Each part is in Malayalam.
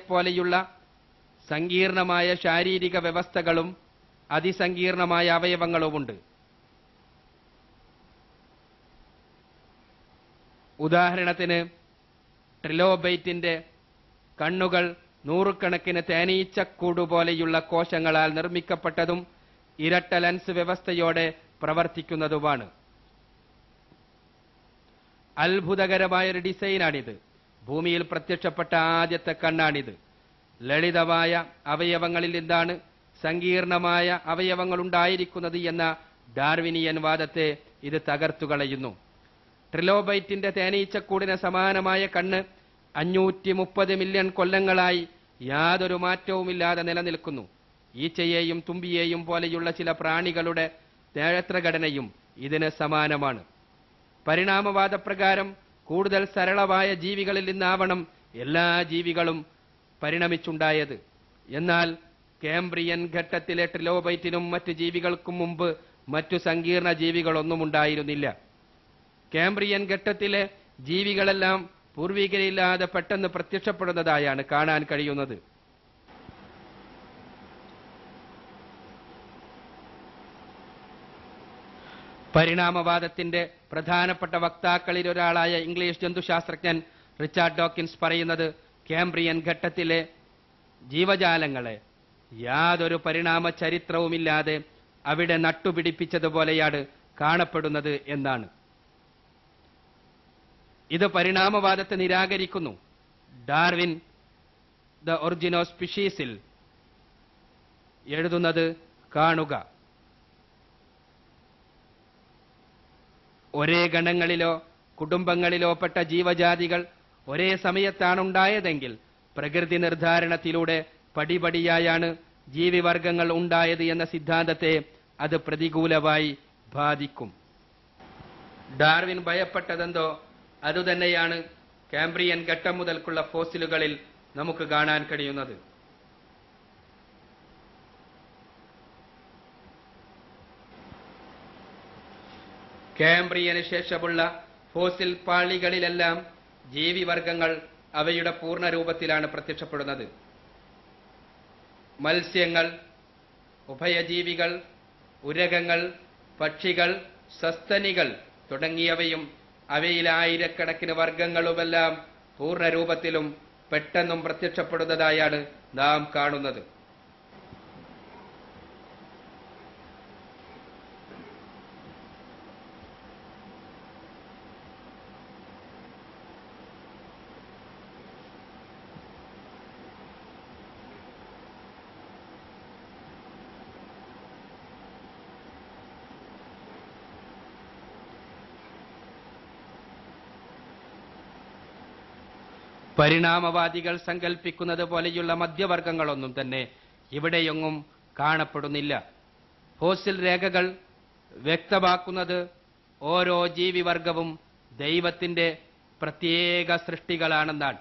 പോലെയുള്ള സങ്കീർണമായ ശാരീരിക വ്യവസ്ഥകളും അതിസങ്കീർണമായ അവയവങ്ങളുമുണ്ട് ഉദാഹരണത്തിന് ട്രിലോബൈറ്റിന്റെ കണ്ണുകൾ നൂറുകണക്കിന് തേനീച്ചക്കൂട് പോലെയുള്ള കോശങ്ങളാൽ നിർമ്മിക്കപ്പെട്ടതും ഇരട്ട ലെൻസ് വ്യവസ്ഥയോടെ പ്രവർത്തിക്കുന്നതുമാണ് അത്ഭുതകരമായൊരു ഡിസൈനാണിത് ഭൂമിയിൽ പ്രത്യക്ഷപ്പെട്ട ആദ്യത്തെ കണ്ണാണിത് ലളിതമായ അവയവങ്ങളിൽ നിന്നാണ് സങ്കീർണമായ അവയവങ്ങൾ ഉണ്ടായിരിക്കുന്നത് എന്ന ഡാർവിനിയൻ വാദത്തെ ഇത് തകർത്തുകളയുന്നു ട്രിലോബൈറ്റിന്റെ തേനീച്ചക്കൂടിന് സമാനമായ കണ്ണ് അഞ്ഞൂറ്റി മുപ്പത് മില്യൺ കൊല്ലങ്ങളായി യാതൊരു മാറ്റവുമില്ലാതെ നിലനിൽക്കുന്നു ഈച്ചയെയും തുമ്പിയെയും പോലെയുള്ള ചില പ്രാണികളുടെ നേത്രഘടനയും ഇതിന് സമാനമാണ് പരിണാമവാദപ്രകാരം കൂടുതൽ സരളമായ ജീവികളിൽ നിന്നാവണം എല്ലാ ജീവികളും പരിണമിച്ചുണ്ടായത് എന്നാൽ കേംബ്രിയൻ ഘട്ടത്തിലെ ട്രിലോബൈറ്റിനും മറ്റ് ജീവികൾക്കും മുമ്പ് മറ്റു സങ്കീർണ ജീവികളൊന്നും ഉണ്ടായിരുന്നില്ല കേംബ്രിയൻ ഘട്ടത്തിലെ ജീവികളെല്ലാം പൂർവികരില്ലാതെ പെട്ടെന്ന് പ്രത്യക്ഷപ്പെടുന്നതായാണ് കാണാൻ കഴിയുന്നത് പരിണാമവാദത്തിന്റെ പ്രധാനപ്പെട്ട വക്താക്കളിൽ ഒരാളായ ഇംഗ്ലീഷ് ജന്തുശാസ്ത്രജ്ഞൻ റിച്ചാർഡ് ഡോക്കിൻസ് പറയുന്നത് കേംബ്രിയൻ ഘട്ടത്തിലെ ജീവജാലങ്ങളെ യാതൊരു പരിണാമ ചരിത്രവുമില്ലാതെ അവിടെ നട്ടുപിടിപ്പിച്ചതുപോലെയാണ് കാണപ്പെടുന്നത് എന്നാണ് ഇത് പരിണാമവാദത്തെ നിരാകരിക്കുന്നു ഡാർവിൻ ദ ഒറിജിനോ സ്പിഷീസിൽ എഴുതുന്നത് കാണുക ഒരേ ഗണങ്ങളിലോ കുടുംബങ്ങളിലോ പെട്ട ജീവജാതികൾ ഒരേ സമയത്താണ് ഉണ്ടായതെങ്കിൽ പ്രകൃതി നിർദ്ധാരണത്തിലൂടെ പടിപടിയായാണ് ജീവിവർഗങ്ങൾ ഉണ്ടായത് എന്ന സിദ്ധാന്തത്തെ അത് പ്രതികൂലമായി ബാധിക്കും ഡാർവിൻ ഭയപ്പെട്ടതെന്തോ അതുതന്നെയാണ് കാംബ്രിയൻ ഘട്ടം മുതൽക്കുള്ള ഫോസിലുകളിൽ നമുക്ക് കാണാൻ കഴിയുന്നത് കാംബ്രിയന് ശേഷമുള്ള ഫോസിൽ പാളികളിലെല്ലാം ജീവിവർഗങ്ങൾ അവയുടെ പൂർണ്ണ രൂപത്തിലാണ് പ്രത്യക്ഷപ്പെടുന്നത് മത്സ്യങ്ങൾ ഉഭയജീവികൾ ഉരകങ്ങൾ പക്ഷികൾ സസ്തനികൾ തുടങ്ങിയവയും അവയിൽ ആയിരക്കണക്കിന് വർഗങ്ങളുമെല്ലാം പൂർണ്ണ രൂപത്തിലും പെട്ടെന്നും പ്രത്യക്ഷപ്പെടുന്നതായാണ് നാം കാണുന്നത് പരിണാമവാദികൾ സങ്കല്പിക്കുന്നത് പോലെയുള്ള മധ്യവർഗങ്ങളൊന്നും തന്നെ ഇവിടെയൊന്നും കാണപ്പെടുന്നില്ല ഫോസിൽ രേഖകൾ വ്യക്തമാക്കുന്നത് ഓരോ ജീവിവർഗവും ദൈവത്തിന്റെ പ്രത്യേക സൃഷ്ടികളാണെന്നാണ്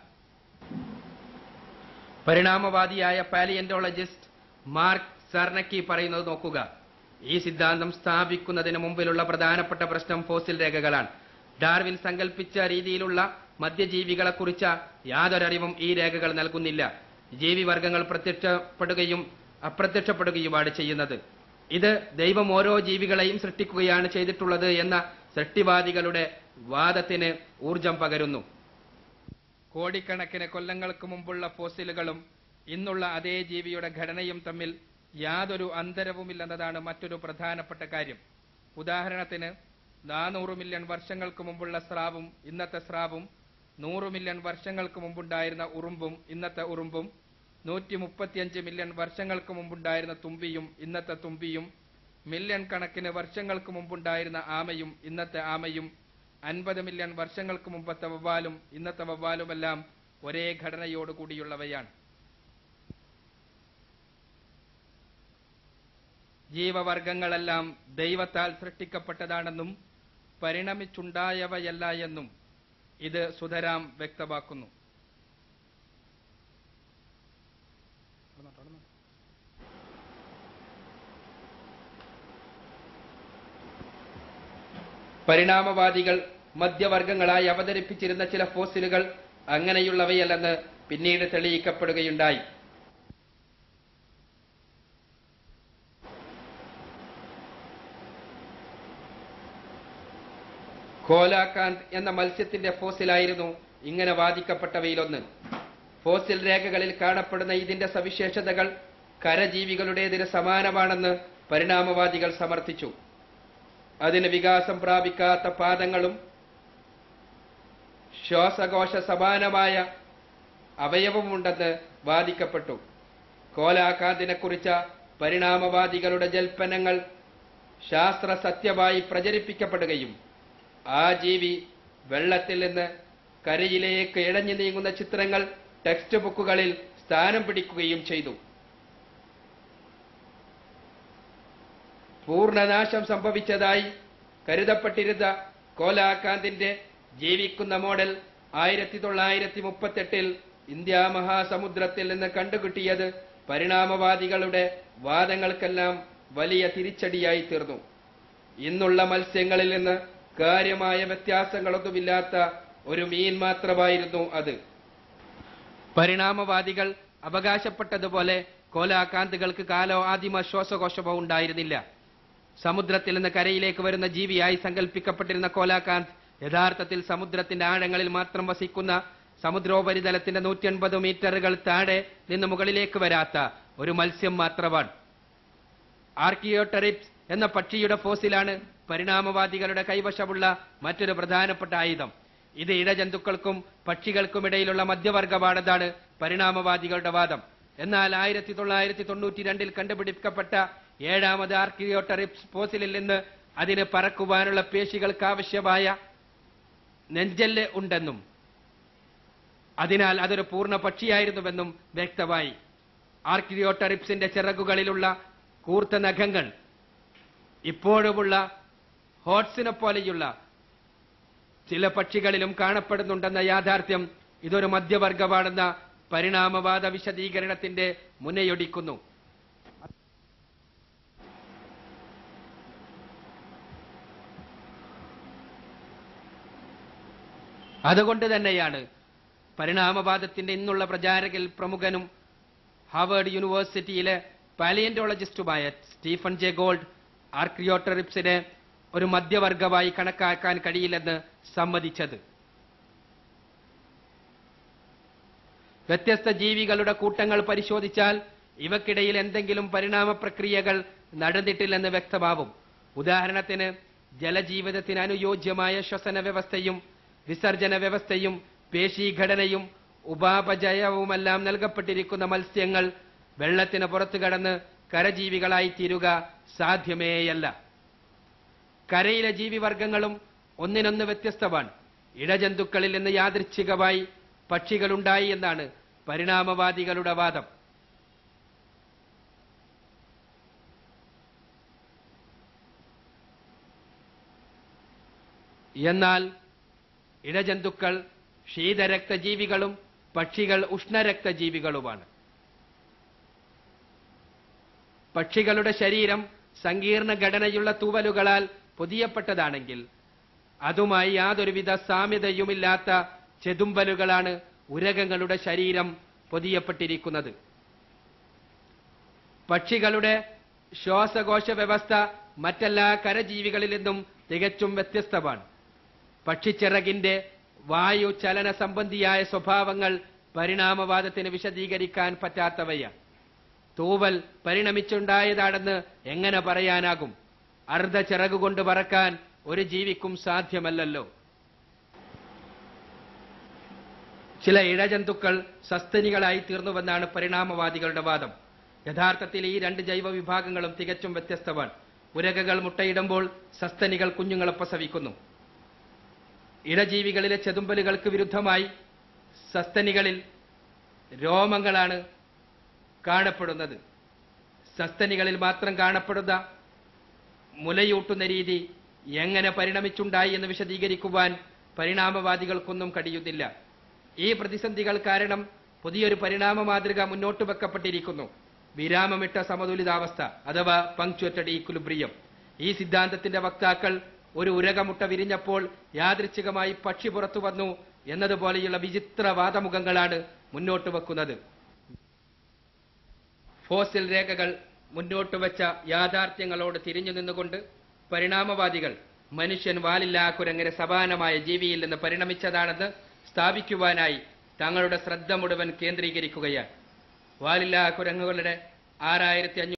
പരിണാമവാദിയായ പാലിയന്റോളജിസ്റ്റ് മാർക്ക് സർണക്കി പറയുന്നത് നോക്കുക ഈ സിദ്ധാന്തം സ്ഥാപിക്കുന്നതിന് മുമ്പിലുള്ള പ്രധാനപ്പെട്ട പ്രശ്നം ഫോസിൽ രേഖകളാണ് ഡാർവിൻ സങ്കല്പിച്ച രീതിയിലുള്ള മധ്യജീവികളെക്കുറിച്ച യാതൊരറിവും ഈ രേഖകൾ നൽകുന്നില്ല ജീവിവർഗങ്ങൾ പ്രത്യക്ഷപ്പെടുകയും അപ്രത്യക്ഷപ്പെടുകയുമാണ് ചെയ്യുന്നത് ഇത് ദൈവം ഓരോ ജീവികളെയും സൃഷ്ടിക്കുകയാണ് ചെയ്തിട്ടുള്ളത് എന്ന സൃഷ്ടിവാദികളുടെ വാദത്തിന് ഊർജം പകരുന്നു കോടിക്കണക്കിന് കൊല്ലങ്ങൾക്ക് മുമ്പുള്ള ഫോസിലുകളും ഇന്നുള്ള അതേ ജീവിയുടെ ഘടനയും തമ്മിൽ യാതൊരു അന്തരവുമില്ലെന്നതാണ് മറ്റൊരു പ്രധാനപ്പെട്ട കാര്യം ഉദാഹരണത്തിന് നാനൂറ് മില്യൺ വർഷങ്ങൾക്ക് മുമ്പുള്ള സ്രാവും ഇന്നത്തെ സ്രാവും നൂറ് മില്യൺ വർഷങ്ങൾക്ക് മുമ്പുണ്ടായിരുന്ന ഉറുമ്പും ഇന്നത്തെ ഉറുമ്പും നൂറ്റി മുപ്പത്തിയഞ്ച് മില്യൺ വർഷങ്ങൾക്ക് മുമ്പുണ്ടായിരുന്ന തുമ്പിയും ഇന്നത്തെ തുമ്പിയും മില്യൺ കണക്കിന് വർഷങ്ങൾക്ക് മുമ്പുണ്ടായിരുന്ന ആമയും ഇന്നത്തെ ആമയും അൻപത് മില്യൺ വർഷങ്ങൾക്ക് മുമ്പത്തെ വവ്വാലും ഇന്നത്തെ വവ്വാലുമെല്ലാം ഒരേ ഘടനയോടുകൂടിയുള്ളവയാണ് ജീവവർഗങ്ങളെല്ലാം ദൈവത്താൽ സൃഷ്ടിക്കപ്പെട്ടതാണെന്നും പരിണമിച്ചുണ്ടായവയല്ല എന്നും ഇത് സുധരാം വ്യക്തമാക്കുന്നു പരിണാമവാദികൾ മധ്യവർഗങ്ങളായി അവതരിപ്പിച്ചിരുന്ന ചില ഫോസിലുകൾ അങ്ങനെയുള്ളവയല്ലെന്ന് പിന്നീട് തെളിയിക്കപ്പെടുകയുണ്ടായി കോലാകാന്ത് എന്ന മത്സ്യത്തിന്റെ ഫോസിലായിരുന്നു ഇങ്ങനെ വാദിക്കപ്പെട്ടവയിലൊന്ന് ഫോസിൽ രേഖകളിൽ കാണപ്പെടുന്ന ഇതിന്റെ സവിശേഷതകൾ കരജീവികളുടേതിന് സമാനമാണെന്ന് പരിണാമവാദികൾ സമർത്ഥിച്ചു അതിന് വികാസം പ്രാപിക്കാത്ത പാദങ്ങളും ശ്വാസകോശ സമാനമായ അവയവമുണ്ടെന്ന് വാദിക്കപ്പെട്ടു കോലാകാന്തിനെ കുറിച്ച പരിണാമവാദികളുടെ ജൽപ്പനങ്ങൾ ശാസ്ത്ര സത്യമായി പ്രചരിപ്പിക്കപ്പെടുകയും ആ ജീവി വെള്ളത്തിൽ നിന്ന് കരയിലേക്ക് ഇഴഞ്ഞു നീങ്ങുന്ന ചിത്രങ്ങൾ ടെക്സ്റ്റ് ബുക്കുകളിൽ സ്ഥാനം പിടിക്കുകയും ചെയ്തു പൂർണ്ണനാശം സംഭവിച്ചതായി കരുതപ്പെട്ടിരുന്ന കോലാകാന്തിന്റെ ജീവിക്കുന്ന മോഡൽ ആയിരത്തി തൊള്ളായിരത്തി മുപ്പത്തെട്ടിൽ ഇന്ത്യ മഹാസമുദ്രത്തിൽ നിന്ന് കണ്ടുകിട്ടിയത് പരിണാമവാദികളുടെ വാദങ്ങൾക്കെല്ലാം വലിയ തിരിച്ചടിയായി തീർന്നു ഇന്നുള്ള മത്സ്യങ്ങളിൽ നിന്ന് കാര്യമായ വ്യത്യാസങ്ങളൊന്നുമില്ലാത്ത ഒരു മീൻ മാത്രമായിരുന്നു അത് പരിണാമവാദികൾ അവകാശപ്പെട്ടതുപോലെ കോലാകാന്തുകൾക്ക് കാലോ ആദിമ ശ്വാസകോശമോ ഉണ്ടായിരുന്നില്ല സമുദ്രത്തിൽ നിന്ന് കരയിലേക്ക് വരുന്ന ജീവിയായി സങ്കല്പിക്കപ്പെട്ടിരുന്ന കോലാകാന്ത് യഥാർത്ഥത്തിൽ സമുദ്രത്തിന്റെ ആഴങ്ങളിൽ മാത്രം വസിക്കുന്ന സമുദ്രോപരിതലത്തിന്റെ നൂറ്റി അൻപത് മീറ്ററുകൾ താഴെ നിന്ന് മുകളിലേക്ക് വരാത്ത ഒരു മത്സ്യം മാത്രമാണ് ആർക്കിയോട്ടറിപ്സ് എന്ന പക്ഷിയുടെ ഫോസിലാണ് പരിണാമവാദികളുടെ കൈവശമുള്ള മറ്റൊരു പ്രധാനപ്പെട്ട ആയുധം ഇത് ഇഴജന്തുക്കൾക്കും പക്ഷികൾക്കുമിടയിലുള്ള മധ്യവർഗമാണെന്നാണ് പരിണാമവാദികളുടെ വാദം എന്നാൽ ആയിരത്തി തൊള്ളായിരത്തി തൊണ്ണൂറ്റി രണ്ടിൽ കണ്ടുപിടിക്കപ്പെട്ട ഏഴാമത് ആർക്കിയോട്ടറിപ്സ് ഫോസിലിൽ നിന്ന് അതിന് പറക്കുവാനുള്ള പേശികൾക്കാവശ്യമായ നെഞ്ചല് ഉണ്ടെന്നും അതിനാൽ അതൊരു പൂർണ്ണ പക്ഷിയായിരുന്നുവെന്നും വ്യക്തമായി ആർക്കിയോട്ടറിപ്സിന്റെ ചിറകുകളിലുള്ള കൂർത്ത നഖങ്ങൾ ഇപ്പോഴുമുള്ള ഹോട്ട്സിനെ പോലെയുള്ള ചില പക്ഷികളിലും കാണപ്പെടുന്നുണ്ടെന്ന യാഥാർത്ഥ്യം ഇതൊരു മധ്യവർഗമാണെന്ന പരിണാമവാദ വിശദീകരണത്തിന്റെ മുനയൊടിക്കുന്നു അതുകൊണ്ട് തന്നെയാണ് പരിണാമവാദത്തിന്റെ ഇന്നുള്ള പ്രചാരകിൽ പ്രമുഖനും ഹാർവേഡ് യൂണിവേഴ്സിറ്റിയിലെ പാലിയന്റോളജിസ്റ്റുമായ സ്റ്റീഫൻ ജെ ഗോൾഡ് ആർക്രിയോട്ടറിപ്സിനെ ഒരു മധ്യവർഗമായി കണക്കാക്കാൻ കഴിയില്ലെന്ന് സമ്മതിച്ചത് വ്യത്യസ്ത ജീവികളുടെ കൂട്ടങ്ങൾ പരിശോധിച്ചാൽ ഇവക്കിടയിൽ എന്തെങ്കിലും പരിണാമ പ്രക്രിയകൾ നടന്നിട്ടില്ലെന്ന് വ്യക്തമാവും ഉദാഹരണത്തിന് ജലജീവിതത്തിന് അനുയോജ്യമായ ശ്വസന വ്യവസ്ഥയും വിസർജന വ്യവസ്ഥയും പേശീഘടനയും ഉപാപചയവുമെല്ലാം നൽകപ്പെട്ടിരിക്കുന്ന മത്സ്യങ്ങൾ വെള്ളത്തിന് പുറത്തു കടന്ന് കരജീവികളായി തീരുക സാധ്യമേയല്ല കരയിലെ ജീവിവർഗങ്ങളും ഒന്നിനൊന്ന് വ്യത്യസ്തമാണ് ഇഴജന്തുക്കളിൽ നിന്ന് യാദൃച്ഛികമായി പക്ഷികളുണ്ടായി എന്നാണ് പരിണാമവാദികളുടെ വാദം എന്നാൽ ഇഴജന്തുക്കൾ ശീതരക്തജീവികളും പക്ഷികൾ ഉഷ്ണരക്തജീവികളുമാണ് പക്ഷികളുടെ ശരീരം സങ്കീർണ ഘടനയുള്ള തൂവലുകളാൽ പൊതിയപ്പെട്ടതാണെങ്കിൽ അതുമായി യാതൊരുവിധ സാമ്യതയുമില്ലാത്ത ചെതുമ്പലുകളാണ് ഉരകങ്ങളുടെ ശരീരം പൊതിയപ്പെട്ടിരിക്കുന്നത് പക്ഷികളുടെ ശ്വാസകോശ വ്യവസ്ഥ മറ്റെല്ലാ കരജീവികളിൽ നിന്നും തികച്ചും വ്യത്യസ്തമാണ് പക്ഷിച്ചിറകിന്റെ വായു ചലന സംബന്ധിയായ സ്വഭാവങ്ങൾ പരിണാമവാദത്തിന് വിശദീകരിക്കാൻ പറ്റാത്തവയാണ് തൂവൽ പരിണമിച്ചുണ്ടായതാണെന്ന് എങ്ങനെ പറയാനാകും അർദ്ധ ചിറകുകൊണ്ട് പറക്കാൻ ഒരു ജീവിക്കും സാധ്യമല്ലല്ലോ ചില ഇഴജന്തുക്കൾ സസ്തനികളായി തീർന്നുവെന്നാണ് പരിണാമവാദികളുടെ വാദം യഥാർത്ഥത്തിൽ ഈ രണ്ട് ജൈവ വിഭാഗങ്ങളും തികച്ചും വ്യത്യസ്തമാണ് ഉരകകൾ മുട്ടയിടുമ്പോൾ സസ്തനികൾ കുഞ്ഞുങ്ങളെ പ്രസവിക്കുന്നു ഇഴജീവികളിലെ ചെതുമ്പലുകൾക്ക് വിരുദ്ധമായി സസ്തനികളിൽ രോമങ്ങളാണ് കാണപ്പെടുന്നത് സസ്തനികളിൽ മാത്രം കാണപ്പെടുന്ന മുലയൂട്ടുന്ന രീതി എങ്ങനെ പരിണമിച്ചുണ്ടായി എന്ന് വിശദീകരിക്കുവാൻ പരിണാമവാദികൾക്കൊന്നും കഴിയുന്നില്ല ഈ പ്രതിസന്ധികൾ കാരണം പുതിയൊരു പരിണാമ മാതൃക മുന്നോട്ട് വെക്കപ്പെട്ടിരിക്കുന്നു വിരാമമിട്ട സമതുലിതാവസ്ഥ അഥവാ പങ്ക്ച്വറ്റഡ് ഈക്വിലിബ്രിയം ഈ സിദ്ധാന്തത്തിന്റെ വക്താക്കൾ ഒരു ഉരകമുട്ട വിരിഞ്ഞപ്പോൾ യാദൃച്ഛികമായി പക്ഷി പുറത്തു വന്നു എന്നതുപോലെയുള്ള വിചിത്ര വാദമുഖങ്ങളാണ് മുന്നോട്ട് വെക്കുന്നത് ഫോസിൽ രേഖകൾ മുന്നോട്ട് വെച്ച യാഥാർത്ഥ്യങ്ങളോട് തിരിഞ്ഞു നിന്നുകൊണ്ട് പരിണാമവാദികൾ മനുഷ്യൻ വാലില്ലാ കുരങ്ങിന് സമാനമായ ജീവിയില്ലെന്ന് പരിണമിച്ചതാണെന്ന് സ്ഥാപിക്കുവാനായി തങ്ങളുടെ ശ്രദ്ധ മുഴുവൻ കേന്ദ്രീകരിക്കുകയാണ് വാലില്ലാ കുരങ്ങുകളുടെ ആറായിരത്തി